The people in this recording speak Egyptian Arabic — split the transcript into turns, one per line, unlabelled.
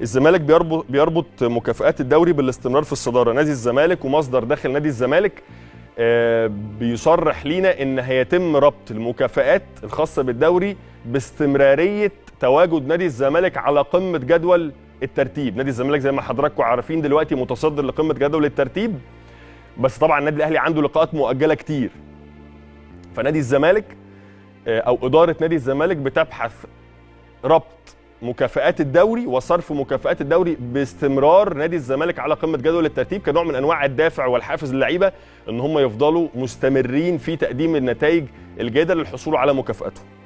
الزمالك بيربط بيربط مكافآت الدوري بالاستمرار في الصداره نادي الزمالك ومصدر داخل نادي الزمالك آه، بيصرح لينا ان هيتم ربط المكافآت الخاصه بالدوري باستمراريه تواجد نادي الزمالك على قمه جدول الترتيب نادي الزمالك زي ما حضراتكم عارفين دلوقتي متصدر لقمه جدول الترتيب بس طبعا النادي الاهلي عنده لقاءات مؤجله كتير فنادي الزمالك آه، او اداره نادي الزمالك بتبحث ربط مكافآت الدوري وصرف مكافآت الدوري باستمرار نادي الزمالك على قمه جدول الترتيب كنوع من انواع الدافع والحافز للعيبه ان هم يفضلوا مستمرين في تقديم النتائج الجيده للحصول على مكافاتهم